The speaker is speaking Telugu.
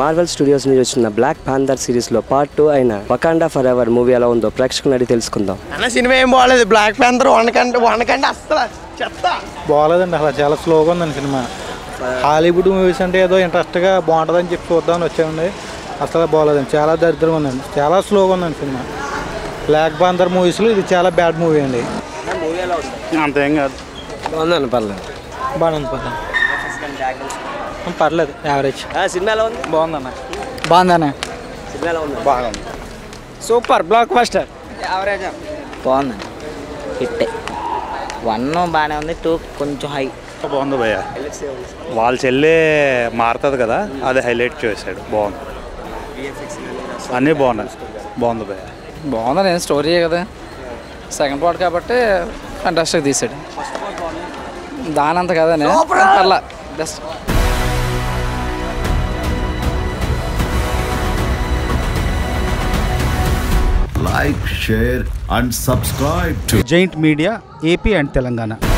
మార్వెల్ స్టూడియోస్ నుంచి వచ్చిన బ్లాక్ పాంథర్ సిరీస్ లో పార్ట్ టూ అయిన వకాండా ఫర్ ఎవర్ మూవీ ఎలా ఉందో ప్రేక్షకులను అడిగి తెలుసుకుందాం అన్న సినిమా ఏం బాగాలేదు బ్లాక్ ప్యాంతర్ వనకండి వనకండి అస్సలు చెత్త బాగాలేదండి అసలు చాలా స్లోగా ఉందండి సినిమా హాలీవుడ్ మూవీస్ అంటే ఏదో ఇంట్రెస్ట్గా బాగుంటుందని చెప్పి చూద్దామని వచ్చామండి అసలు బాగాలేదండి చాలా దరిద్రంగా ఉందండి చాలా స్లోగా ఉందండి సినిమా బ్లాక్ బాందర్ మూవీస్లో ఇది చాలా బ్యాడ్ మూవీ అండి అంతేం కాదు బాగుందండి పర్లేదు బాగుంది పర్లేదు పర్లేదు యావరేజ్ సినిమా ఎలా ఉంది బాగుందన్న బాగుందన్న సినిమా ఎలా ఉంది బాగుంది సూపర్ బ్లాక్ బస్టర్ బాగుందండి హిట్టే వన్ బాగానే ఉంది టూ కొంచెం హై బాగుంది భయ్య వాళ్ళ చెల్లి మారుతుంది కదా అది హైలైట్ చేశాడు బాగుంది అన్నీ బాగున్నాయి బాగుంది భయ్య బాగుంది నేను స్టోరీ కదా సెకండ్ పార్ట్ కాబట్టి ఫంటాస్టిక్ తీసాడు దానంత కదనే పర్లా best like, share, and subscribe to giant media AP and Telangana